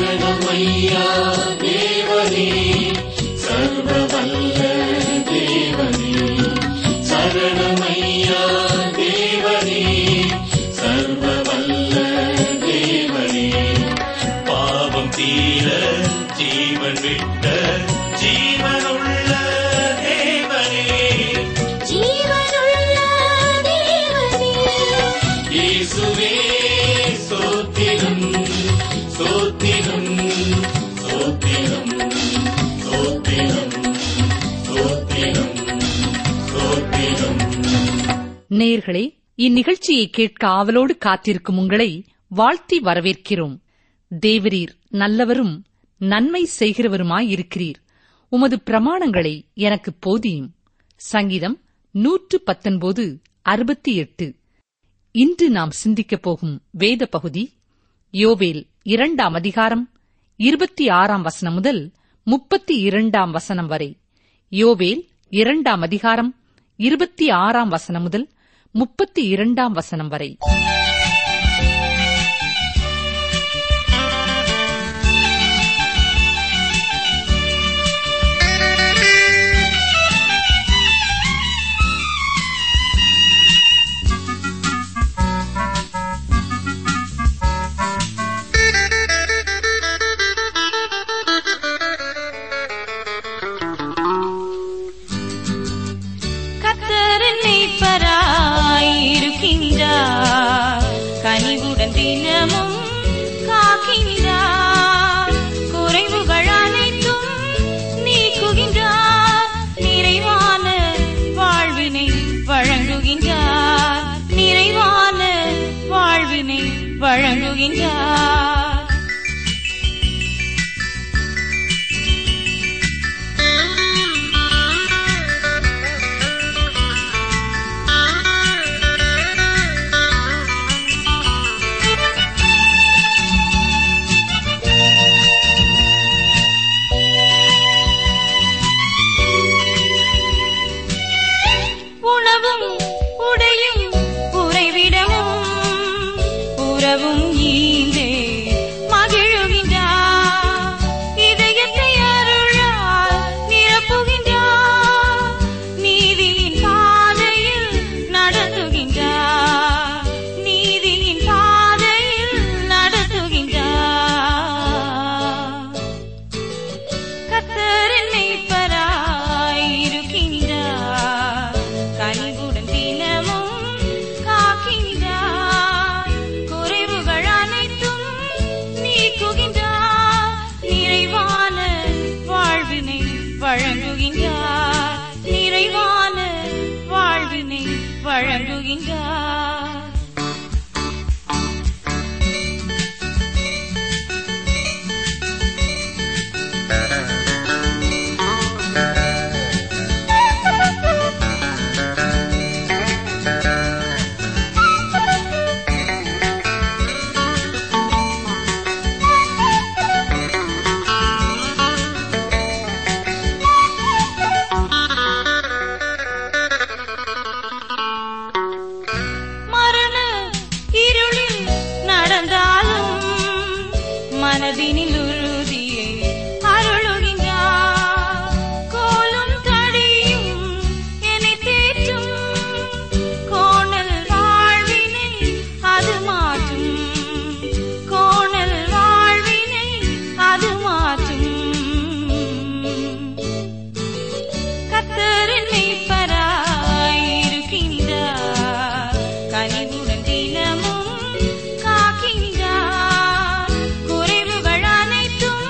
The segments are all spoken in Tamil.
சரணமையா தேவனே சர்வ வல்ல தேவனே சரணமையா தேவனே சர்வ வல்ல தேவனே பாவம் தீர ஜீவன் விட்ட ஜீவனுள்ள தேவனே ஜீவனுள்ள தேவனே இயேசுவே சோத்திரம் சோத்திரம் சோத்திரம் சோத்திரம் சோத்திரம் சோத்திரம் நேயர்களே இந்நிகழ்ச்சியை கேட்க ஆவலோடு காத்திருக்கும் உங்களை வாழ்த்தி வரவேற்கிறோம் தேவரீர் நல்லவரும் நன்மை செய்கிறவருமாயிருக்கிறீர் உமது பிரமாணங்களை எனக்கு போதியும் சங்கீதம் நூற்று பத்தொன்பது அறுபத்தி எட்டு இன்று நாம் சிந்திக்கப் போகும் வேத பகுதி யோவேல் இரண்டாம் அதிகாரம் இருபத்தி ஆறாம் வசனம் முதல் முப்பத்தி இரண்டாம் வசனம் வரை யோவேல் இரண்டாம் அதிகாரம் இருபத்தி ஆறாம் வசனம் முதல் முப்பத்தி இரண்டாம் வசனம் வரை கத்தரனை பராயிருக்கின்றார் கனிவுடன் தினமும் காக்கின்றார் குறைவுகள் அனைத்தும் நீக்குகின்றார் நிறைவான வாழ்வினை வழங்குகின்றார் நிறைவான வாழ்வினை வழங்குகின்றார் உணவும் உடையும் உறைவிடமும் உறவும் ஈந்தே மகிழுகின்றார் இதயத்தை அருளால் நிரப்புகின்றார் நீதியின் பாதையில் நடத்துகின்றார் நீதியின் பாதையில் நடத்துகின்றார் கத்தரனை பராயிருக்கின்றார் கனிவுடன் தினமும் காக்கின்றார் குறைவுகள் அனைத்தும் நீக்குகின்றார் நிறைவான வாழ்வினை வழங்குகின்றார் நிறைவான வாழ்வினை வழங்குகின்றார் மரண இருளில் நடந்தாலும் மனதினில் உறுதியை அருளுகின்றார் கோலும் தடியும் என்னை தேற்றும் கோணல் வாழ்வினை அது மாற்றும் கோணல் வாழ்வினை அது மாற்றும் கத்தரனை பராயிருக்கின்றார் கனிவுடன் தினமும் காக்கின்றார் குறைவுகள் அனைத்தும்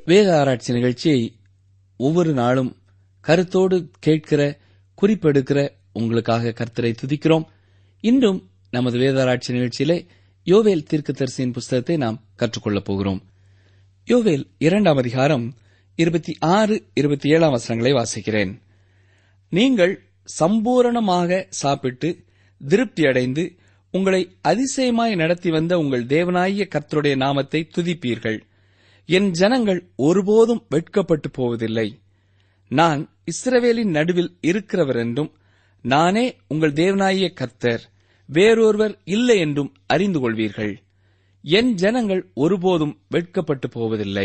வேத ஆராய்ச்சி நிகழ்ச்சியை ஒவ்வொரு நாளும் கருத்தோடு கேட்கிற குறிப்பெடுக்கிற உங்களுக்காக கர்த்தரை துதிக்கிறோம் இன்றும் நமது வேதாராய்ச்சி நிகழ்ச்சியிலே யோவேல் தீர்க்கதரிசியின் புஸ்தகத்தை நாம் கற்றுக்கொள்ளப் போகிறோம் யோவேல் இரண்டாம் அதிகாரம் இருபத்தி ஆறு இருபத்தி ஏழாம் வசனங்களை வாசிக்கிறேன் நீங்கள் சம்பூரணமாக சாப்பிட்டு திருப்தியடைந்து உங்களை அதிசயமாய் நடத்தி வந்த உங்கள் தேவனாகிய கர்த்தருடைய நாமத்தை துதிப்பீர்கள் என் ஜனங்கள் ஒருபோதும் வெட்கப்பட்டு போவதில்லை நான் இஸ்ரவேலின் நடுவில் இருக்கிறவர் என்றும் நானே உங்கள் தேவனாகிய கர்த்தர் வேறொருவர் இல்லை என்றும் அறிந்து கொள்வீர்கள் என் ஜனங்கள் ஒருபோதும் வெட்கப்பட்டு போவதில்லை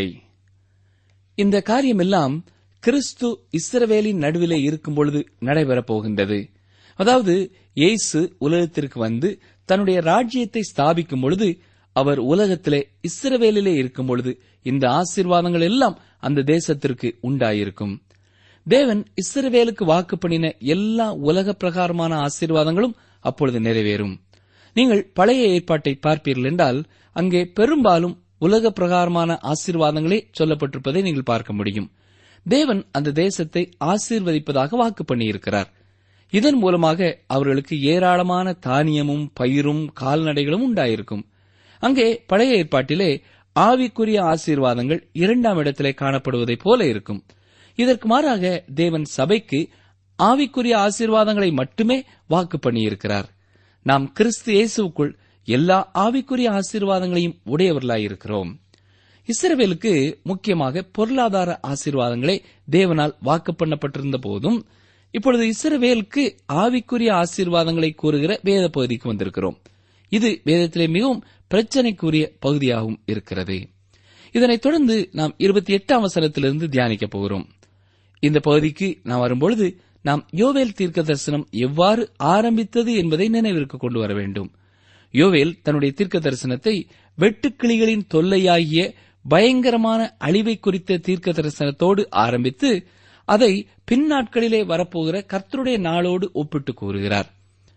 இந்த காரியமெல்லாம் கிறிஸ்து இஸ்ரவேலின் நடுவிலே இருக்கும் பொழுது நடைபெறப் போகின்றது அதாவது இயேசு உலகத்திற்கு வந்து தன்னுடைய ராஜ்யத்தை ஸ்தாபிக்கும் பொழுது அவர் உலகத்திலே இஸ்ரவேலிலே இருக்கும் பொழுது இந்த ஆசீர்வாதங்கள் எல்லாம் அந்த தேசத்திற்கு உண்டாயிருக்கும் தேவன் இஸ்ரவேலுக்கு வாக்கு பண்ணின எல்லா உலக பிரகாரமான ஆசீர்வாதங்களும் அப்பொழுது நிறைவேறும் நீங்கள் பழைய ஏற்பாட்டை பார்ப்பீர்கள் என்றால் அங்கே பெரும்பாலும் உலக பிரகாரமான ஆசீர்வாதங்களே சொல்லப்பட்டிருப்பதை நீங்கள் பார்க்க முடியும் தேவன் அந்த தேசத்தை ஆசீர்வதிப்பதாக வாக்கு பண்ணியிருக்கிறார் இதன் மூலமாக அவர்களுக்கு ஏராளமான தானியமும் பயிரும் கால்நடைகளும் உண்டாயிருக்கும் அங்கே பழைய ஏற்பாட்டிலே ஆவிக்குரிய ஆசீர்வாதங்கள் இரண்டாம் இடத்திலே காணப்படுவதைப் போல இருக்கும் இதற்கு மாறாக தேவன் சபைக்கு ஆவிக்குரிய ஆசீர்வாதங்களை மட்டுமே வாக்கு பண்ணியிருக்கிறார் நாம் கிறிஸ்து இயேசுவுக்குள் எல்லா ஆவிக்குரிய ஆசீர்வாதங்களையும் உடையவர்களாயிருக்கிறோம் இஸ்ரவேலுக்கு முக்கியமாக பொருளாதார ஆசீர்வாதங்களே தேவனால் வாக்கு பண்ணப்பட்டிருந்த போதும் இப்பொழுது இஸ்ரவேலுக்கு ஆவிக்குரிய ஆசீர்வாதங்களை கூறுகிற வேத பகுதிக்கு வந்திருக்கிறோம் இது வேதத்திலே மிகவும் பிரச்சனைக்குரிய பகுதியாகவும் இருக்கிறது இதனைத் தொடர்ந்து நாம் இருபத்தி எட்டாம் வசனத்திலிருந்து தியானிக்கப் போகிறோம் இந்த பகுதிக்கு நாம் வரும்பொழுது நாம் யோவேல் தீர்க்க தரிசனம் எவ்வாறு ஆரம்பித்தது என்பதை நினைவிற்கு கொண்டு வர வேண்டும் யோவேல் தன்னுடைய தீர்க்க தரிசனத்தை வெட்டுக்கிளிகளின் தொல்லையாகிய பயங்கரமான அழிவை குறித்த தீர்க்க தரிசனத்தோடு ஆரம்பித்து அதை பின்னாட்களிலே வரப்போகிற கர்த்தருடைய நாளோடு ஒப்பிட்டு கூறுகிறார்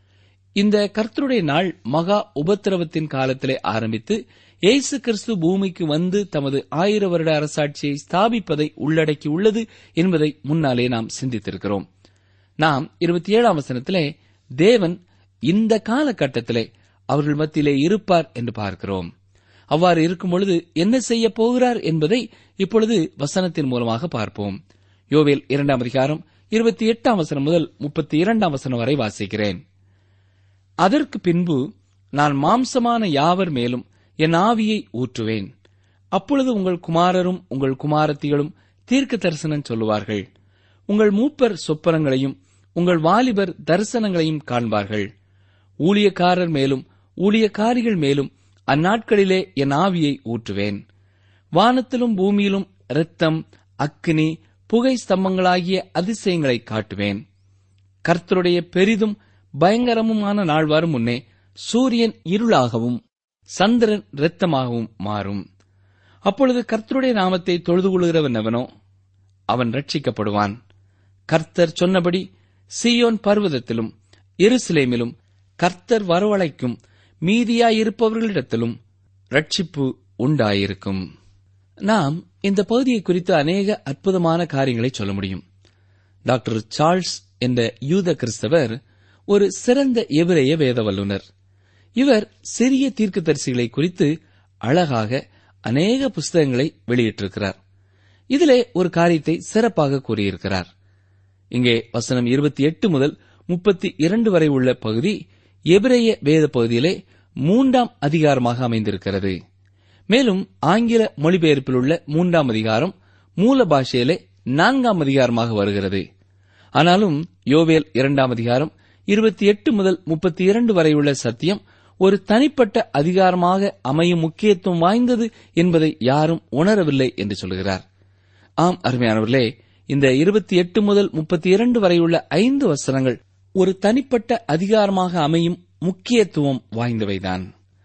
இந்த கர்த்தருடைய நாள் மகா உபத்திரவத்தின் காலத்திலே ஆரம்பித்து இயேசு கிறிஸ்து பூமிக்கு வந்து தமது ஆயிர வருட அரசாட்சியை ஸ்தாபிப்பதை உள்ளடக்கி உள்ளது என்பதை முன்னாலே நாம் சிந்தித்திருக்கிறோம் நாம் இருபத்தி ஏழாம் வசனத்திலே தேவன் இந்த காலகட்டத்திலே அவர்கள் மத்தியிலே இருப்பார் என்று பார்க்கிறோம் அவ்வாறு இருக்கும் பொழுது என்ன செய்ய போகிறார் என்பதை இப்பொழுது வசனத்தின் மூலமாக பார்ப்போம் யோவேல் இரண்டாம் அதிகாரம் இருபத்தி எட்டாம் வசனம் முதல் முப்பத்தி இரண்டாம் வசனம் வரை வாசிக்கிறேன் அதற்கு பின்பு நான் மாம்சமான யாவர் மேலும் என் ஆவியை ஊற்றுவேன் அப்பொழுது உங்கள் குமாரரும் உங்கள் குமாரத்திகளும் தீர்க்க தரிசனம் சொல்லுவார்கள் உங்கள் மூப்பர் சொப்பனங்களையும் உங்கள் வாலிபர் தரிசனங்களையும் காண்பார்கள் ஊழியக்காரர் மேலும் ஊழியக்காரிகள் மேலும் அந்நாட்களிலே என் ஆவியை ஊற்றுவேன் வானத்திலும் பூமியிலும் இரத்தம் அக்கினி புகை ஸ்தம்பங்களாகிய அதிசயங்களை காட்டுவேன் கர்த்தருடைய பெரிதும் பயங்கரமுமான நாள் வரும் முன்னே சூரியன் இருளாகவும் சந்திரன் இரத்தமாகவும் மாறும் அப்பொழுது கர்த்தருடைய நாமத்தை தொழுது கொள்கிறவன் எவனோ அவன் ரட்சிக்கப்படுவான் கர்த்தர் சொன்னபடி சீயோன் பர்வதத்திலும் எருசலேமிலும் கர்த்தர் வரவழைக்கும் மீதியாயிருப்பவர்களிடத்திலும் ரட்சிப்பு உண்டாயிருக்கும் நாம் இந்த பகுதியை குறித்து அநேக அற்புதமான காரியங்களை சொல்ல முடியும் டாக்டர் சார்ல்ஸ் என்ற யூத கிறிஸ்தவர் ஒரு சிறந்த எபிரேய வேத வல்லுனர் இவர் சிறிய தீர்க்கதரிசிகளை குறித்து அழகாக அநேக புஸ்தகங்களை வெளியிட்டிருக்கிறார் இதிலே ஒரு காரியத்தை சிறப்பாக கூறியிருக்கிறார் இங்கே வசனம் இருபத்தி எட்டு முதல் முப்பத்தி இரண்டு வரை உள்ள பகுதி எபிரேய வேத பகுதியிலே மூன்றாம் அதிகாரமாக அமைந்திருக்கிறது மேலும் ஆங்கில மொழிபெயர்ப்பில் உள்ள மூன்றாம் அதிகாரம் மூல பாஷையிலே நான்காம் அதிகாரமாக வருகிறது ஆனாலும் யோவேல் இரண்டாம் அதிகாரம் இருபத்தி எட்டு முதல் முப்பத்தி இரண்டு வரை உள்ள சத்தியம் ஒரு தனிப்பட்ட அதிகாரமாக அமையும் முக்கியத்துவம் வாய்ந்தது என்பதை யாரும் உணரவில்லை என்று சொல்கிறார் ஆம் அருமையானவர்களே இந்த இருபத்தி எட்டு முதல் முப்பத்தி இரண்டு வரை உள்ள ஐந்து வசனங்கள் ஒரு தனிப்பட்ட அதிகாரமாக அமையும் முக்கியத்துவம் வாய்ந்தவைதான்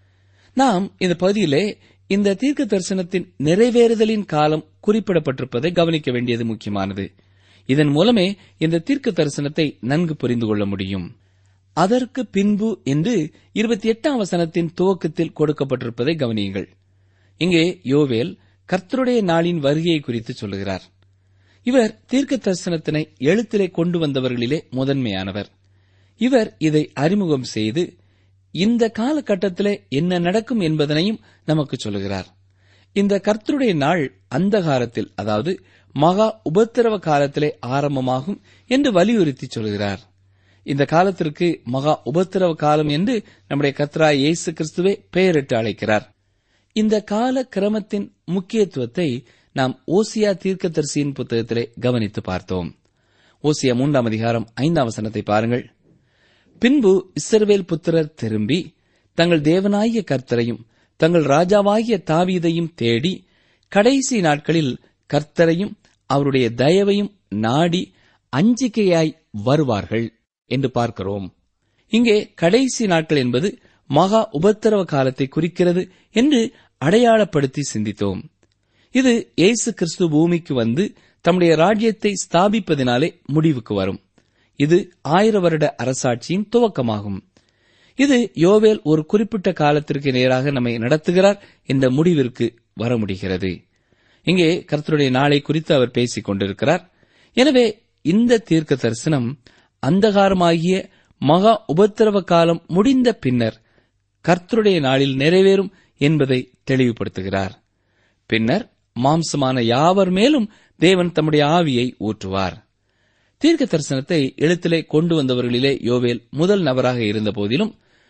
நாம் இந்த பகுதியிலே இந்த தீர்க்க தரிசனத்தின் நிறைவேறுதலின் காலம் குறிப்பிடப்பட்டிருப்பதை கவனிக்க வேண்டியது முக்கியமானது இதன் மூலமே இந்த தீர்க்க தரிசனத்தை நன்கு புரிந்து கொள்ள முடியும் அதற்கு பின்பு என்று இருபத்தி எட்டாம் வசனத்தின் துவக்கத்தில் கொடுக்கப்பட்டிருப்பதை கவனியுங்கள் இங்கே யோவேல் கர்த்தருடைய நாளின் வருகையை குறித்து சொல்லுகிறார் இவர் தீர்க்க தரிசனத்தினை எழுத்திலே கொண்டு வந்தவர்களிலே முதன்மையானவர் இவர் இதை அறிமுகம் செய்து இந்த காலகட்டத்திலே என்ன நடக்கும் என்பதனையும் நமக்கு சொல்லுகிறார் இந்த கர்த்தருடைய நாள் அந்தகாரத்தில் அதாவது மகா உபத்திரவ காலத்திலே ஆரம்பமாகும் என்று வலியுறுத்தி சொல்கிறார் இந்த காலத்திற்கு மகா உபத்திரவ காலம் என்று நம்முடைய கர்த்தராய் இயேசு கிறிஸ்துவே பெயரிட்டு அழைக்கிறார் இந்த கால கிரமத்தின் முக்கியத்துவத்தை நாம் ஓசியா தீர்க்கதரிசியின் புத்தகத்திலே கவனித்து பார்த்தோம் ஓசியா மூன்றாம் அதிகாரம் ஐந்தாம் வசனத்தை பாருங்கள் பின்பு இஸ்ரவேல் புத்திரர் திரும்பி தங்கள் தேவனாகிய கர்த்தரையும் தங்கள் ராஜாவாகிய தாவீதையும் தேடி கடைசி நாட்களில் கர்த்தரையும் அவருடைய தயவையும் நாடி அஞ்சிக்கையாய் வருவார்கள் என்று பார்க்கிறோம் இங்கே கடைசி நாட்கள் என்பது மகா உபத்திரவ காலத்தை குறிக்கிறது என்று அடையாளப்படுத்தி சிந்தித்தோம் இது இயேசு கிறிஸ்து பூமிக்கு வந்து தம்முடைய ராஜ்யத்தை ஸ்தாபிப்பதினாலே முடிவுக்கு வரும் இது ஆயிர வருட அரசாட்சியின் துவக்கமாகும் இது யோவேல் ஒரு குறிப்பிட்ட காலத்திற்கு நேராக நம்மை நடத்துகிறார் என்ற முடிவிற்கு வர முடிகிறது இங்கே கர்த்தருடைய நாளை குறித்து அவர் பேசிக் கொண்டிருக்கிறார் எனவே இந்த தீர்க்க தரிசனம் அந்தகாரமாகிய மகா உபத்திரவ காலம் முடிந்த பின்னர் கர்த்தருடைய நாளில் நிறைவேறும் என்பதை தெளிவுபடுத்துகிறார் பின்னர் மாம்சமான யாவர் மேலும் தேவன் தம்முடைய ஆவியை ஊற்றுவார் தீர்க்க தரிசனத்தை எழுத்திலே கொண்டு வந்தவர்களிலே யோவேல் முதல் நபராக இருந்த போதிலும்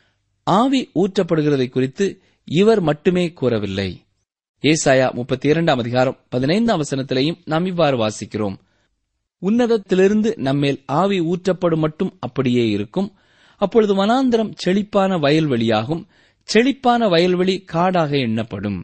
ஆவி ஊற்றப்படுகிறதை குறித்து இவர் மட்டுமே கூறவில்லை ஏசாயா முப்பத்தி இரண்டாம் அதிகாரம் பதினைந்தாம் வசனத்திலேயும் நாம் இவ்வாறு வாசிக்கிறோம் உன்னதத்திலிருந்து நம்மேல் ஆவி ஊற்றப்படும் மட்டும் அப்படியே இருக்கும் அப்பொழுது வனாந்திரம் செழிப்பான வயல்வெளியாகும் செழிப்பான வயல்வெளி காடாக எண்ணப்படும்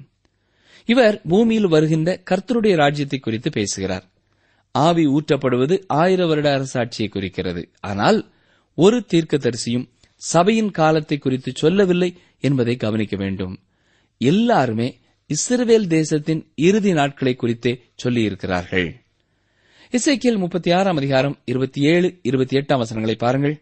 இவர் பூமியில் வருகின்ற கர்த்தருடைய ராஜ்யத்தை குறித்து பேசுகிறார் ஆவி ஊற்றப்படுவது ஆயிர வருட அரசாட்சியை குறிக்கிறது ஆனால் ஒரு தீர்க்கதரிசியும் சபையின் காலத்தை குறித்து சொல்லவில்லை என்பதை கவனிக்க வேண்டும் எல்லாருமே இஸ்ரவேல் தேசத்தின் இறுதி நாட்களை குறித்தே சொல்லியிருக்கிறார்கள் இசைக்கியல் முப்பத்தி ஆறாம் அதிகாரம் இருபத்தி ஏழு இருபத்தி எட்டாம் வசனங்களை பாருங்கள்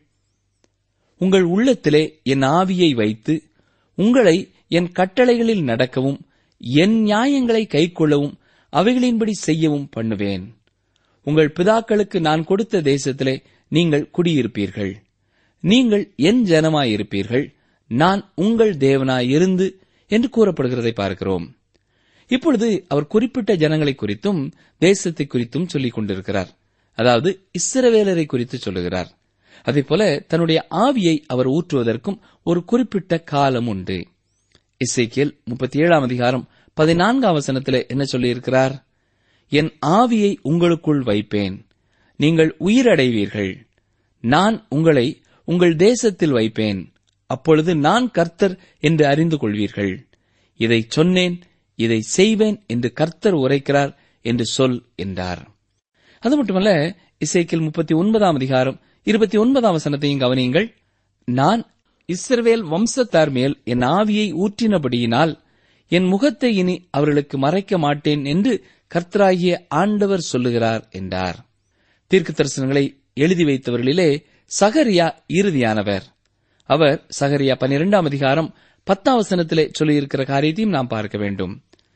உங்கள் உள்ளத்திலே என் ஆவியை வைத்து உங்களை என் கட்டளைகளில் நடக்கவும் என் நியாயங்களை கைக்கொள்ளவும் அவைகளின்படி செய்யவும் பண்ணுவேன் உங்கள் பிதாக்களுக்கு நான் கொடுத்த தேசத்திலே நீங்கள் குடியிருப்பீர்கள் நீங்கள் என் ஜனமாயிருப்பீர்கள் நான் உங்கள் தேவனாயிருந்து என்று கூறப்படுகிறதை பார்க்கிறோம் இப்பொழுது அவர் குறிப்பிட்ட ஜனங்களை குறித்தும் தேசத்தை குறித்தும் சொல்லிக் கொண்டிருக்கிறார் அதாவது இஸ்ரவேலரை குறித்து சொல்லுகிறார் அதேபோல தன்னுடைய ஆவியை அவர் ஊற்றுவதற்கும் ஒரு குறிப்பிட்ட காலம் உண்டு இசைக்கியல் முப்பத்தி ஏழாம் அதிகாரம் பதினான்காம் வசனத்திலே என்ன சொல்லியிருக்கிறார் என் ஆவியை உங்களுக்குள் வைப்பேன் நீங்கள் உயிரடைவீர்கள் நான் உங்களை உங்கள் தேசத்தில் வைப்பேன் அப்பொழுது நான் கர்த்தர் என்று அறிந்து கொள்வீர்கள் இதை சொன்னேன் இதை செய்வேன் என்று கர்த்தர் உரைக்கிறார் என்று சொல் என்றார் அது மட்டுமல்ல இசைக்கில் முப்பத்தி ஒன்பதாம் அதிகாரம் இருபத்தி ஒன்பதாம் வசனத்தையும் கவனியுங்கள் நான் இஸ்ரவேல் வம்சத்தார் மேல் என் ஆவியை ஊற்றினபடியினால் என் முகத்தை இனி அவர்களுக்கு மறைக்க மாட்டேன் என்று கர்த்தராகிய ஆண்டவர் சொல்லுகிறார் என்றார் தீர்க்க தரிசனங்களை எழுதி வைத்தவர்களிலே சகரியா இறுதியானவர் அவர் சகரியா பன்னிரெண்டாம் அதிகாரம் பத்தாம் வசனத்திலே சொல்லியிருக்கிற காரியத்தையும் நாம் பார்க்க வேண்டும்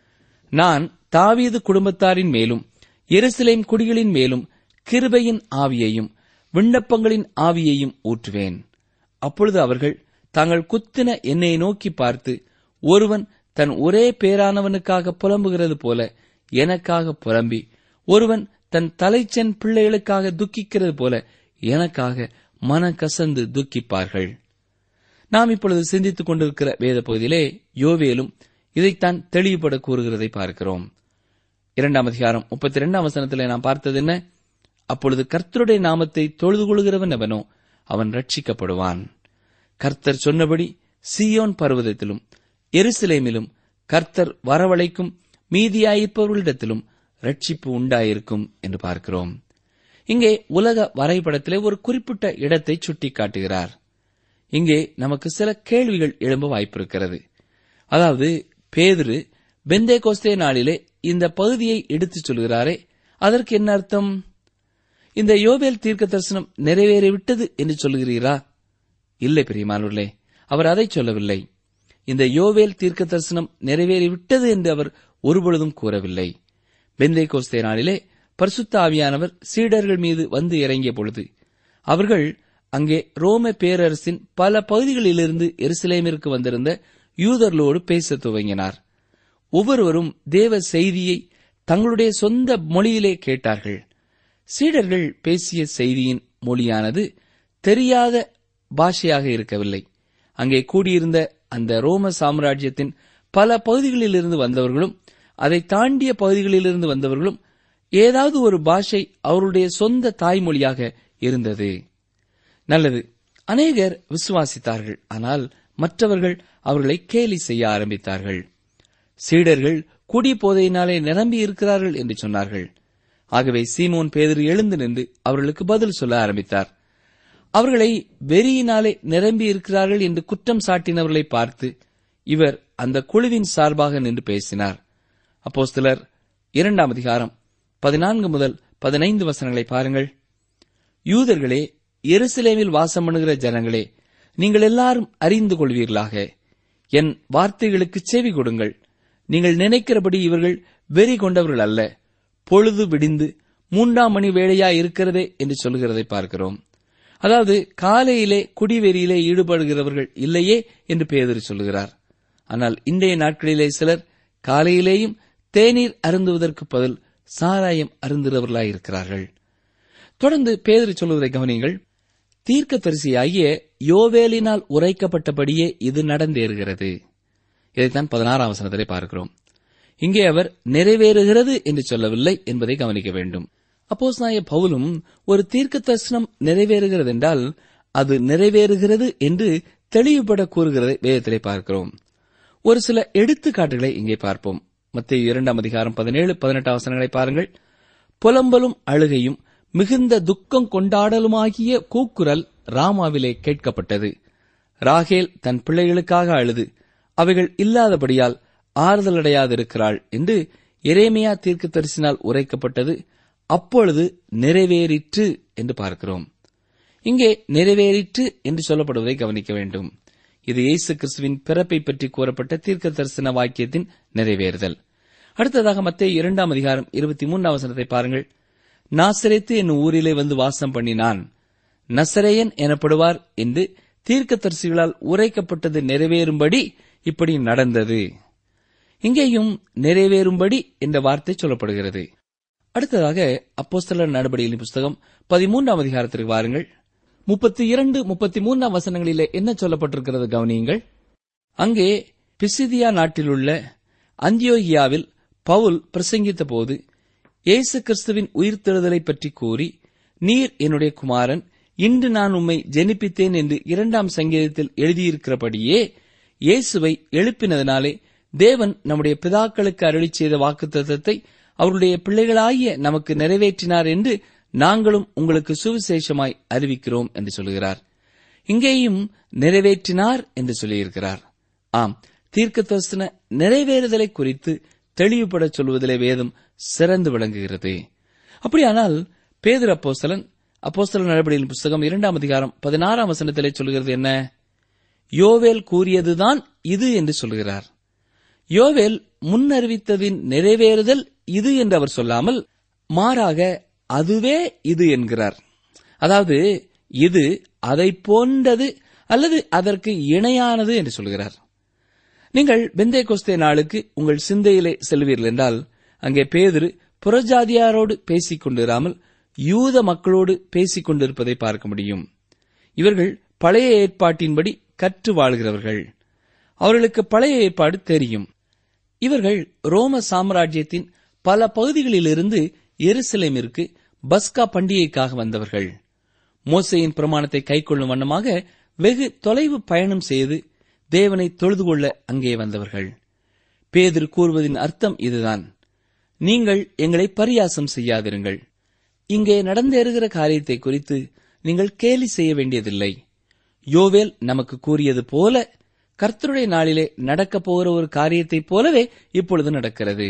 நான் தாவீது குடும்பத்தாரின் மேலும் எருசலேம் குடிகளின் மேலும் கிருபையின் ஆவியையும் விண்ணப்பங்களின் ஆவியையும் ஊற்றுவேன் அப்பொழுது அவர்கள் தாங்கள் குத்தின என்னை நோக்கி பார்த்து ஒருவன் தன் ஒரே பேரானவனுக்காக புலம்புகிறது போல எனக்காக புலம்பி ஒருவன் தன் தலைச்சன் பிள்ளைகளுக்காக துக்கிக்கிறது போல எனக்காக மனக்கசந்து துக்கிப்பார்கள் நாம் இப்பொழுது சிந்தித்துக் கொண்டிருக்கிற வேத பகுதியிலே யோவேலும் இதைத்தான் தெளிவுபட கூறுகிறதை பார்க்கிறோம் இரண்டாம் அதிகாரம் முப்பத்தி இரண்டாம் வசனத்திலே நாம் பார்த்தது என்ன அப்பொழுது கர்த்தருடைய நாமத்தை தொழுது கொள்கிறவன் எவனோ அவன் ரட்சிக்கப்படுவான் கர்த்தர் சொன்னபடி சீயோன் பர்வதத்திலும் எருசலேமிலும் கர்த்தர் வரவழைக்கும் மீதியாயிருப்பவர்களிடத்திலும் ரட்சிப்பு உண்டாயிருக்கும் என்று பார்க்கிறோம் இங்கே உலக வரைபடத்திலே ஒரு குறிப்பிட்ட இடத்தை சுட்டிக்காட்டுகிறார் இங்கே நமக்கு சில கேள்விகள் எழும்ப வாய்ப்பிருக்கிறது அதாவது பேதுரு பெந்தே கோஸ்தே நாளிலே இந்த பகுதியை எடுத்துச் சொல்கிறாரே அதற்கு என்ன அர்த்தம் இந்த யோவேல் தீர்க்க தரிசனம் நிறைவேறிவிட்டது என்று சொல்கிறீரா இல்லை பிரியமானவர்களே அவர் அதை சொல்லவில்லை இந்த யோவேல் தீர்க்க தரிசனம் நிறைவேறிவிட்டது என்று அவர் ஒருபொழுதும் கூறவில்லை பெந்தை கோஸ்தே நாளிலே பரிசுத்த ஆவியானவர் சீடர்கள் மீது வந்து இறங்கிய பொழுது அவர்கள் அங்கே ரோம பேரரசின் பல பகுதிகளிலிருந்து எருசலேமிற்கு வந்திருந்த யூதர்களோடு பேசத் துவங்கினார் ஒவ்வொருவரும் தேவ செய்தியை தங்களுடைய சொந்த மொழியிலே கேட்டார்கள் சீடர்கள் பேசிய செய்தியின் மொழியானது தெரியாத பாஷையாக இருக்கவில்லை அங்கே கூடியிருந்த அந்த ரோம சாம்ராஜ்யத்தின் பல பகுதிகளிலிருந்து வந்தவர்களும் அதை தாண்டிய பகுதிகளிலிருந்து வந்தவர்களும் ஏதாவது ஒரு பாஷை அவருடைய சொந்த தாய்மொழியாக இருந்தது நல்லது அநேகர் விசுவாசித்தார்கள் ஆனால் மற்றவர்கள் அவர்களை கேலி செய்ய ஆரம்பித்தார்கள் சீடர்கள் குடி போதையினாலே நிரம்பி இருக்கிறார்கள் என்று சொன்னார்கள் ஆகவே சீமோன் பேதர் எழுந்து நின்று அவர்களுக்கு பதில் சொல்ல ஆரம்பித்தார் அவர்களை வெறியினாலே நிரம்பி இருக்கிறார்கள் என்று குற்றம் சாட்டினவர்களை பார்த்து இவர் அந்த குழுவின் சார்பாக நின்று பேசினார் அப்போஸ்தலர் இரண்டாம் அதிகாரம் பதினான்கு முதல் பதினைந்து வசனங்களை பாருங்கள் யூதர்களே எருசலேமில் வாசம் பண்ணுகிற ஜனங்களே நீங்கள் எல்லாரும் அறிந்து கொள்வீர்களாக என் வார்த்தைகளுக்கு செவி கொடுங்கள் நீங்கள் நினைக்கிறபடி இவர்கள் வெறி கொண்டவர்கள் அல்ல பொழுது விடிந்து மூன்றாம் மணி வேளையா இருக்கிறதே என்று சொல்கிறதை பார்க்கிறோம் அதாவது காலையிலே குடிவெறியிலே ஈடுபடுகிறவர்கள் இல்லையே என்று பேதர் சொல்லுகிறார் ஆனால் இன்றைய நாட்களிலே சிலர் காலையிலேயும் தேநீர் அருந்துவதற்கு பதில் சாராயம் அருந்துகிறவர்களாயிருக்கிறார்கள் தொடர்ந்து பேதர் சொல்லுவதை கவனியுங்கள் தீர்க்கதரிசியாகிய யோவேலினால் உரைக்கப்பட்டபடியே இது நடந்தேறுகிறது இதைத்தான் பதினாறாம் வசனத்திலே பார்க்கிறோம் இங்கே அவர் நிறைவேறுகிறது என்று சொல்லவில்லை என்பதை கவனிக்க வேண்டும் அப்போஸ் நாய பவுலும் ஒரு தீர்க்க தரிசனம் நிறைவேறுகிறது என்றால் அது நிறைவேறுகிறது என்று தெளிவுபட கூறுகிறதை வேதத்திலே பார்க்கிறோம் ஒரு சில எடுத்துக்காட்டுகளை இங்கே பார்ப்போம் மத்திய இரண்டாம் அதிகாரம் பதினேழு பதினெட்டாம் வசனங்களை பாருங்கள் புலம்பலும் அழுகையும் மிகுந்த துக்கம் கொண்டாடலுமாகிய கூக்குரல் ராமாவிலே கேட்கப்பட்டது ராகேல் தன் பிள்ளைகளுக்காக அழுது அவைகள் இல்லாதபடியால் ஆறுதலடையாதிருக்கிறாள் என்று எரேமியா தீர்க்க தரிசினால் உரைக்கப்பட்டது அப்பொழுது நிறைவேறிற்று என்று பார்க்கிறோம் இங்கே நிறைவேறிற்று என்று சொல்லப்படுவதை கவனிக்க வேண்டும் இது இயேசு கிறிஸ்துவின் பிறப்பை பற்றி கூறப்பட்ட தீர்க்க தரிசன வாக்கியத்தின் நிறைவேறுதல் அடுத்ததாக மத்திய இரண்டாம் அதிகாரம் இருபத்தி மூன்றாம் வசனத்தை பாருங்கள் நாசரேத்து என்னும் ஊரிலே வந்து வாசம் பண்ணினான் நசரேயன் எனப்படுவார் என்று தீர்க்கதரிசிகளால் உரைக்கப்பட்டது நிறைவேறும்படி இப்படி நடந்தது இங்கேயும் நிறைவேறும்படி என்ற வார்த்தை சொல்லப்படுகிறது அடுத்ததாக அப்போஸ்தலர் நடவடிக்கையின் புஸ்தகம் பதிமூன்றாம் அதிகாரத்திற்கு வாருங்கள் முப்பத்தி இரண்டு முப்பத்தி மூன்றாம் வசனங்களிலே என்ன சொல்லப்பட்டிருக்கிறது கவனியுங்கள் அங்கே பிசிதியா நாட்டிலுள்ள அந்தியோகியாவில் பவுல் பிரசங்கித்த போது இயேசு கிறிஸ்துவின் உயிர்த்தெழுதலை பற்றி கூறி நீர் என்னுடைய குமாரன் இன்று நான் உம்மை ஜெனிப்பித்தேன் என்று இரண்டாம் சங்கீதத்தில் எழுதியிருக்கிறபடியே இயேசுவை எழுப்பினதினாலே தேவன் நம்முடைய பிதாக்களுக்கு அருளிச் செய்த வாக்குத்தத்தத்தை அவருடைய பிள்ளைகளாகிய நமக்கு நிறைவேற்றினார் என்று நாங்களும் உங்களுக்கு சுவிசேஷமாய் அறிவிக்கிறோம் என்று சொல்கிறார் இங்கேயும் நிறைவேற்றினார் என்று சொல்லியிருக்கிறார் ஆம் தீர்க்க தரிசன நிறைவேறுதலை குறித்து தெளிவுபட சொல்வதிலே வேதம் சிறந்து விளங்குகிறது அப்படியானால் பேதர் அப்போஸ்தலன் அப்போஸ்தலன் நடவடிக்கையின் புஸ்தகம் இரண்டாம் அதிகாரம் பதினாறாம் வசனத்திலே சொல்கிறது என்ன யோவேல் கூறியதுதான் இது என்று சொல்கிறார் யோவேல் முன்னறிவித்ததின் நிறைவேறுதல் இது என்று அவர் சொல்லாமல் மாறாக அதுவே இது என்கிறார் அதாவது இது அதை போன்றது அல்லது அதற்கு இணையானது என்று சொல்கிறார் நீங்கள் பெந்தே கோஸ்தே நாளுக்கு உங்கள் சிந்தையிலே செல்வீர்கள் என்றால் அங்கே பேதுரு புறஜாதியாரோடு பேசிக் கொண்டிராமல் யூத மக்களோடு பேசிக் கொண்டிருப்பதை பார்க்க முடியும் இவர்கள் பழைய ஏற்பாட்டின்படி கற்று வாழ்கிறவர்கள் அவர்களுக்கு பழைய ஏற்பாடு தெரியும் இவர்கள் ரோம சாம்ராஜ்யத்தின் பல பகுதிகளிலிருந்து எருசலேமிற்கு பஸ்கா பண்டிகைக்காக வந்தவர்கள் மோசையின் பிரமாணத்தை கைக்கொள்ளும் வண்ணமாக வெகு தொலைவு பயணம் செய்து தேவனை தொழுது கொள்ள அங்கே வந்தவர்கள் பேதிர் கூறுவதின் அர்த்தம் இதுதான் நீங்கள் எங்களை பரியாசம் செய்யாதிருங்கள் இங்கே நடந்தேறுகிற காரியத்தை குறித்து நீங்கள் கேலி செய்ய வேண்டியதில்லை யோவேல் நமக்கு கூறியது போல கர்த்தருடைய நாளிலே நடக்கப் போகிற ஒரு காரியத்தைப் போலவே இப்பொழுது நடக்கிறது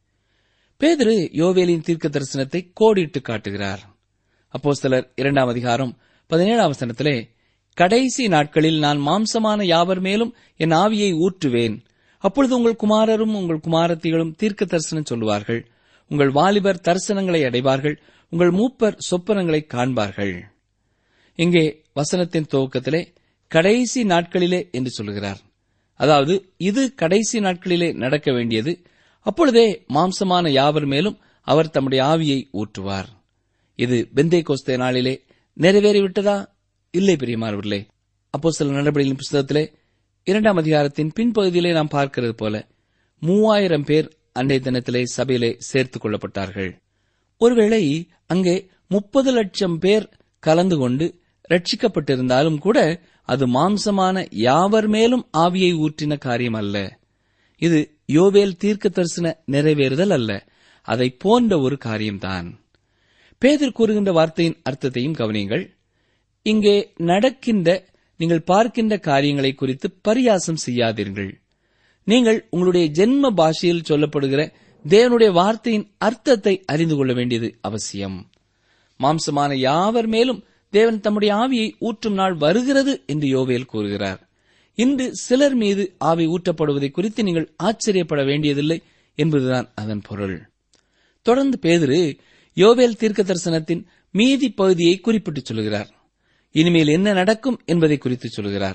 பேதுரு யோவேலின் தீர்க்க தரிசனத்தை கோடிட்டு காட்டுகிறார் அப்போஸ்தலர் இரண்டாம் அதிகாரம் பதினேழாம் வசனத்திலே கடைசி நாட்களில் நான் மாம்சமான யாவர் மேலும் என் ஆவியை ஊற்றுவேன் அப்பொழுது உங்கள் குமாரரும் உங்கள் குமாரத்திகளும் தீர்க்க தரிசனம் சொல்லுவார்கள் உங்கள் வாலிபர் தரிசனங்களை அடைவார்கள் உங்கள் மூப்பர் சொப்பனங்களை காண்பார்கள் இங்கே வசனத்தின் துவக்கத்திலே கடைசி நாட்களிலே என்று சொல்கிறார் அதாவது இது கடைசி நாட்களிலே நடக்க வேண்டியது அப்பொழுதே மாம்சமான யாவர் மேலும் அவர் தம்முடைய ஆவியை ஊற்றுவார் இது பெந்தே கோஸ்தே நாளிலே நிறைவேறிவிட்டதா இல்லை பிரியமானவர்களே அப்போ சில நடவடிக்கைகளின் புஸ்தகத்திலே இரண்டாம் அதிகாரத்தின் பின்பகுதியிலே நாம் பார்க்கிறது போல மூவாயிரம் பேர் அன்றைய தினத்திலே சபையிலே சேர்த்துக் கொள்ளப்பட்டார்கள் ஒருவேளை அங்கே முப்பது லட்சம் பேர் கலந்து கொண்டு ரட்சிக்கப்பட்டிருந்தாலும் கூட அது மாம்சமான யாவர் மேலும் ஆவியை ஊற்றின காரியம் அல்ல இது யோவேல் தீர்க்க தரிசன நிறைவேறுதல் அல்ல அதை போன்ற ஒரு காரியம்தான் பேதர் கூறுகின்ற வார்த்தையின் அர்த்தத்தையும் கவனியுங்கள் இங்கே நடக்கின்ற நீங்கள் பார்க்கின்ற காரியங்களை குறித்து பரியாசம் செய்யாதீர்கள் நீங்கள் உங்களுடைய ஜென்ம பாஷையில் சொல்லப்படுகிற தேவனுடைய வார்த்தையின் அர்த்தத்தை அறிந்து கொள்ள வேண்டியது அவசியம் மாம்சமான யாவர் மேலும் தேவன் தம்முடைய ஆவியை ஊற்றும் நாள் வருகிறது என்று யோவேல் கூறுகிறார் இன்று சிலர் மீது ஆவி ஊற்றப்படுவதை குறித்து நீங்கள் ஆச்சரியப்பட வேண்டியதில்லை என்பதுதான் அதன் பொருள் தொடர்ந்து பேதுரு யோவேல் தீர்க்க தரிசனத்தின் மீதி பகுதியை குறிப்பிட்டு சொல்கிறார் இனிமேல் என்ன நடக்கும் என்பதை குறித்து சொல்கிறார்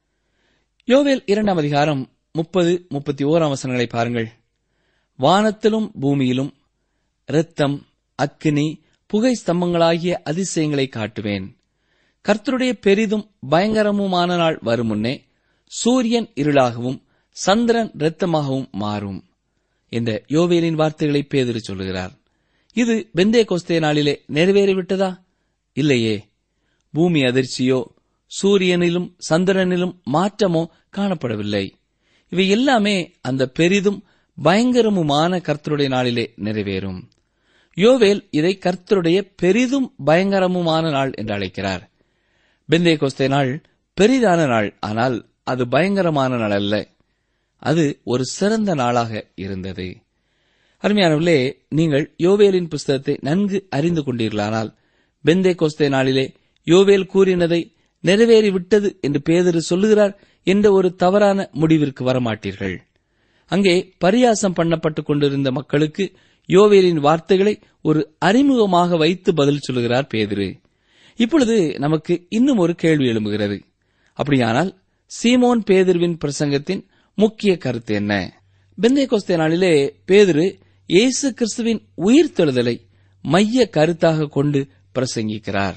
யோவேல் இரண்டாம் அதிகாரம் முப்பது முப்பத்தி ஓராம் வசனங்களை பாருங்கள் வானத்திலும் பூமியிலும் இரத்தம் அக்கினி புகை ஸ்தம்பங்களாகிய அதிசயங்களை காட்டுவேன் கர்த்தருடைய பெரிதும் பயங்கரமுமான நாள் வரும் முன்னே சூரியன் இருளாகவும் சந்திரன் இரத்தமாகவும் மாறும் என்ற யோவேலின் வார்த்தைகளை பேதிரு சொல்லுகிறார் இது பெந்தே கோஸ்தே நாளிலே நிறைவேறிவிட்டதா இல்லையே பூமி அதிர்ச்சியோ சூரியனிலும் சந்திரனிலும் மாற்றமோ காணப்படவில்லை இவை எல்லாமே அந்த பெரிதும் பயங்கரமுமான கர்த்தருடைய நாளிலே நிறைவேறும் யோவேல் இதை கர்த்தருடைய பெரிதும் பயங்கரமுமான நாள் என்று அழைக்கிறார் பெந்தே கோஸ்தே நாள் பெரிதான நாள் ஆனால் அது பயங்கரமான நாள் அல்ல அது ஒரு சிறந்த நாளாக இருந்தது அருமையானவர்களே நீங்கள் யோவேலின் புஸ்தகத்தை நன்கு அறிந்து கொண்டீர்களானால் பெந்தே கோஸ்தே நாளிலே யோவேல் கூறினதை நிறைவேறிவிட்டது என்று பேதரு சொல்லுகிறார் என்ற ஒரு தவறான முடிவிற்கு வரமாட்டீர்கள் அங்கே பரியாசம் பண்ணப்பட்டுக் கொண்டிருந்த மக்களுக்கு யோவேலின் வார்த்தைகளை ஒரு அறிமுகமாக வைத்து பதில் சொல்லுகிறார் பேதிரு இப்பொழுது நமக்கு இன்னும் ஒரு கேள்வி எழும்புகிறது அப்படியானால் சீமோன் பேதிருவின் பிரசங்கத்தின் முக்கிய கருத்து என்ன பெந்தே கோஸ்தே நாளிலே பேதிரு இயேசு கிறிஸ்துவின் உயிர்த்தெழுதலை மைய கருத்தாக கொண்டு பிரசங்கிக்கிறார்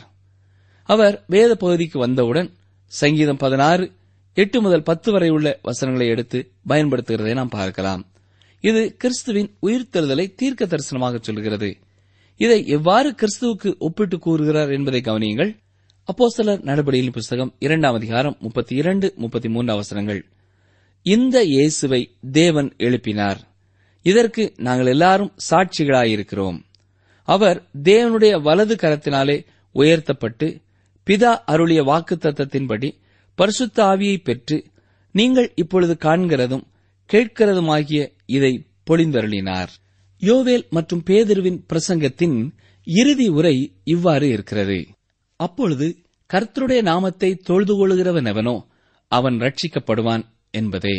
அவர் வேத பகுதிக்கு வந்தவுடன் சங்கீதம் பதினாறு எட்டு முதல் பத்து வரை உள்ள வசனங்களை எடுத்து பயன்படுத்துகிறதை நாம் பார்க்கலாம் இது கிறிஸ்துவின் உயிர்த்தெழுதலை தீர்க்க தரிசனமாக சொல்கிறது இதை எவ்வாறு கிறிஸ்துவுக்கு ஒப்பிட்டு கூறுகிறார் என்பதை கவனியுங்கள் அப்போஸ்தலர் நடபடியின் புஸ்தகம் இரண்டாம் அதிகாரம் முப்பத்தி இரண்டு முப்பத்தி மூன்று அவசரங்கள் இந்த இயேசுவை தேவன் எழுப்பினார் இதற்கு நாங்கள் எல்லாரும் சாட்சிகளாயிருக்கிறோம் அவர் தேவனுடைய வலது கரத்தினாலே உயர்த்தப்பட்டு பிதா அருளிய வாக்கு தத்தத்தின்படி பரிசுத்த ஆவியை பெற்று நீங்கள் இப்பொழுது காண்கிறதும் கேட்கிறதுமாகிய இதை பொழிந்தருளினார் யோவேல் மற்றும் பேதிருவின் பிரசங்கத்தின் இறுதி உரை இவ்வாறு இருக்கிறது அப்பொழுது கர்த்தருடைய நாமத்தை தொழுது கொள்கிறவன் எவனோ அவன் ரட்சிக்கப்படுவான் என்பதே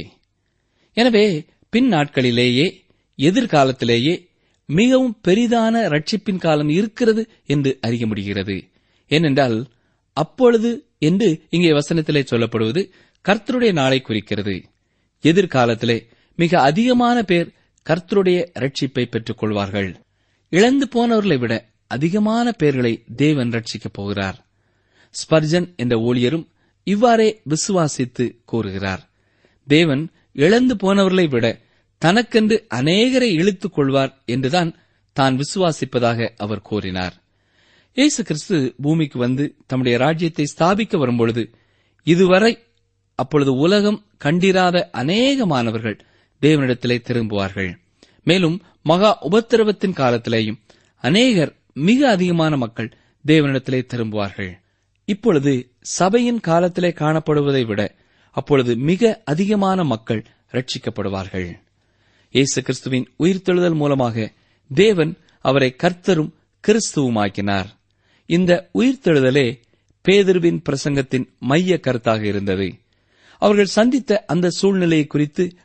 எனவே பின் நாட்களிலேயே எதிர்காலத்திலேயே மிகவும் பெரிதான ரட்சிப்பின் காலம் இருக்கிறது என்று அறிய முடிகிறது ஏனென்றால் அப்பொழுது என்று இங்கே வசனத்திலே சொல்லப்படுவது கர்த்தருடைய நாளை குறிக்கிறது எதிர்காலத்திலே மிக அதிகமான பேர் கர்த்தருடைய ரட்சிப்பை பெற்றுக் கொள்வார்கள் இழந்து போனவர்களை விட அதிகமான பேர்களை தேவன் ரட்சிக்கப் போகிறார் ஸ்பர்ஜன் என்ற ஊழியரும் இவ்வாறே விசுவாசித்து கூறுகிறார் தேவன் இழந்து போனவர்களை விட தனக்கென்று அநேகரை இழுத்துக் கொள்வார் என்றுதான் தான் விசுவாசிப்பதாக அவர் கூறினார் இயேசு கிறிஸ்து பூமிக்கு வந்து தம்முடைய ராஜ்யத்தை ஸ்தாபிக்க வரும்பொழுது இதுவரை அப்பொழுது உலகம் கண்டிராத அநேகமானவர்கள் தேவனிடத்திலே திரும்புவார்கள் மேலும் மகா உபத்திரவத்தின் காலத்திலேயும் அநேகர் மிக அதிகமான மக்கள் தேவனிடத்திலே திரும்புவார்கள் இப்பொழுது சபையின் காலத்திலே காணப்படுவதை விட அப்பொழுது மிக அதிகமான மக்கள் ரட்சிக்கப்படுவார்கள் இயேசு கிறிஸ்துவின் உயிர்த்தெழுதல் மூலமாக தேவன் அவரை கர்த்தரும் கிறிஸ்துவுமாக்கினார் இந்த உயிர்த்தெழுதலே பேதிருவின் பிரசங்கத்தின் மைய கருத்தாக இருந்தது அவர்கள் சந்தித்த அந்த சூழ்நிலையை குறித்து அவர்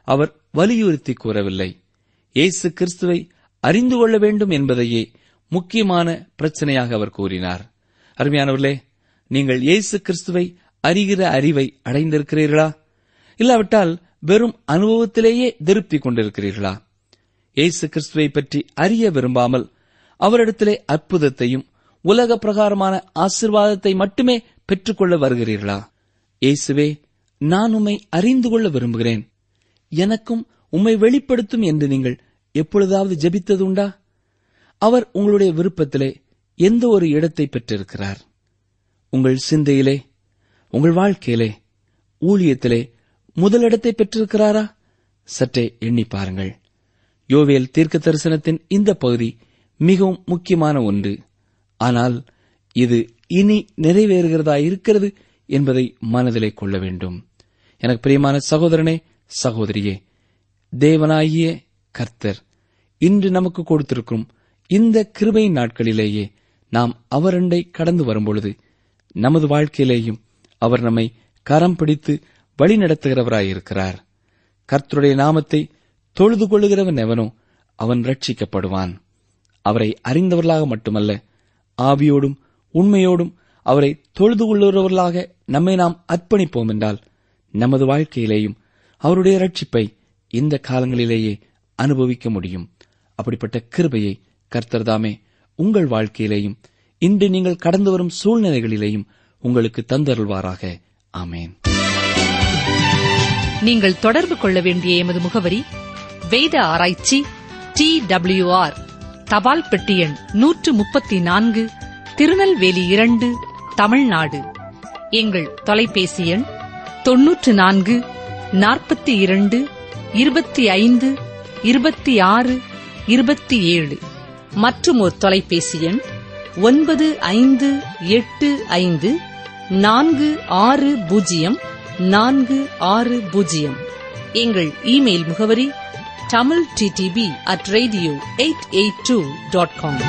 வலியுறுத்தி கூறவில்லை இயேசு கிறிஸ்துவை அறிந்து கொள்ள வேண்டும் என்பதையே முக்கியமான பிரச்சனையாக அவர் கூறினார் அருமையானவர்களே நீங்கள் இயேசு கிறிஸ்துவை அறிகிற அறிவை அடைந்திருக்கிறீர்களா இல்லாவிட்டால் வெறும் அனுபவத்திலேயே திருப்தி கொண்டிருக்கிறீர்களா இயேசு கிறிஸ்துவை பற்றி அறிய விரும்பாமல் அவரிடத்திலே அற்புதத்தையும் உலக பிரகாரமான ஆசிர்வாதத்தை மட்டுமே பெற்றுக்கொள்ள வருகிறீர்களா இயேசுவே நான் உம்மை அறிந்து கொள்ள விரும்புகிறேன் எனக்கும் உம்மை வெளிப்படுத்தும் என்று நீங்கள் எப்பொழுதாவது ஜெபித்ததுண்டா அவர் உங்களுடைய விருப்பத்திலே எந்த ஒரு இடத்தை பெற்றிருக்கிறார் உங்கள் சிந்தையிலே உங்கள் வாழ்க்கையிலே ஊழியத்திலே முதலிடத்தை பெற்றிருக்கிறாரா சற்றே எண்ணி பாருங்கள் யோவேல் தீர்க்க தரிசனத்தின் இந்த பகுதி மிகவும் முக்கியமான ஒன்று ஆனால் இது இனி நிறைவேறுகிறதா இருக்கிறது என்பதை மனதிலே கொள்ள வேண்டும் எனக்கு பிரியமான சகோதரனே சகோதரியே தேவனாகிய கர்த்தர் இன்று நமக்கு கொடுத்திருக்கும் இந்த கிருபை நாட்களிலேயே நாம் அவரண்டை கடந்து வரும்பொழுது நமது வாழ்க்கையிலேயும் அவர் நம்மை கரம் பிடித்து வழிநடத்துகிறவராயிருக்கிறார் கர்த்தருடைய நாமத்தை தொழுது கொள்ளுகிறவன் எவனோ அவன் ரட்சிக்கப்படுவான் அவரை அறிந்தவர்களாக மட்டுமல்ல ஆவியோடும் உண்மையோடும் அவரை தொழுது கொள்ளுகிறவர்களாக நம்மை நாம் அர்ப்பணிப்போம் என்றால் நமது வாழ்க்கையிலேயும் அவருடைய ரட்சிப்பை இந்த காலங்களிலேயே அனுபவிக்க முடியும் அப்படிப்பட்ட கிருபையை கர்த்தர்தாமே உங்கள் வாழ்க்கையிலேயும் இன்று நீங்கள் கடந்து வரும் சூழ்நிலைகளிலேயும் உங்களுக்கு தந்தருள்வாராக ஆமேன் நீங்கள் தொடர்பு கொள்ள வேண்டிய எமது முகவரி வேத ஆராய்ச்சி டி ஆர் தபால் பெட்டி எண் நூற்று முப்பத்தி நான்கு திருநெல்வேலி இரண்டு தமிழ்நாடு எங்கள் தொலைபேசி எண் தொன்னூற்று நான்கு நாற்பத்தி இரண்டு இருபத்தி ஐந்து இருபத்தி ஆறு இருபத்தி ஏழு மற்றும் ஒரு தொலைபேசி எண் ஒன்பது ஐந்து எட்டு ஐந்து நான்கு ஆறு பூஜ்ஜியம் நான்கு ஆறு பூஜ்ஜியம் எங்கள் இமெயில் முகவரி Tamil TTB at radio eight eight two dot com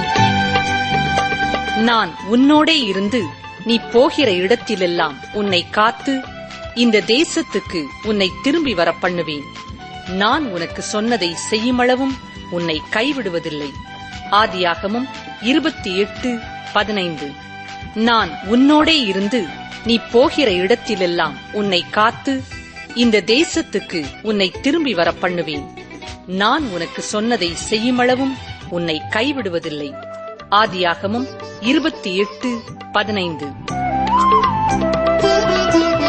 நான் உன்னோடே இருந்து நீ போகிற இடத்திலெல்லாம் உன்னை காத்து இந்த தேசத்துக்கு உன்னை திரும்பி வர பண்ணுவேன் நான் உனக்கு சொன்னதை செய்யுமளவும் உன்னை கைவிடுவதில்லை ஆதியாகமும் இருபத்தி எட்டு பதினைந்து நான் உன்னோடே இருந்து நீ போகிற இடத்திலெல்லாம் உன்னை காத்து இந்த தேசத்துக்கு உன்னை திரும்பி வர பண்ணுவேன் நான் உனக்கு சொன்னதை செய்யுமளவும் உன்னை கைவிடுவதில்லை ஆதியாகமும் இருபத்தி எட்டு பதினைந்து